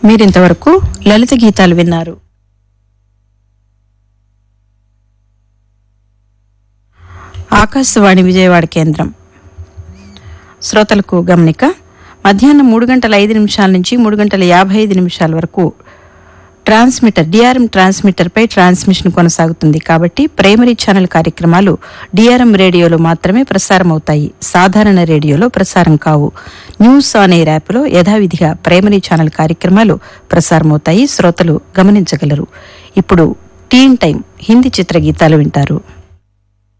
మీరింతవరకు లలిత గీతాలు విన్నారు ఆకాశవాణి విజయవాడ కేంద్రం శ్రోతలకు గమనిక మధ్యాహ్నం మూడు గంటల ఐదు నిమిషాల నుంచి మూడు గంటల యాభై ఐదు నిమిషాల వరకు ట్రాన్స్మిటర్ డిఆర్ఎం ట్రాన్స్మిటర్ పై ట్రాన్స్మిషన్ కొనసాగుతుంది కాబట్టి ప్రైమరీ ఛానల్ కార్యక్రమాలు డిఆర్ఎం రేడియోలో మాత్రమే ప్రసారం అవుతాయి సాధారణ రేడియోలో ప్రసారం కావు న్యూస్ ఆన్ ఎయిర్ యాప్లో యథావిధిగా ప్రైమరీ ఛానల్ కార్యక్రమాలు ప్రసారమవుతాయి శ్రోతలు గమనించగలరు ఇప్పుడు టీన్ టైం హిందీ చిత్ర గీతాలు వింటారు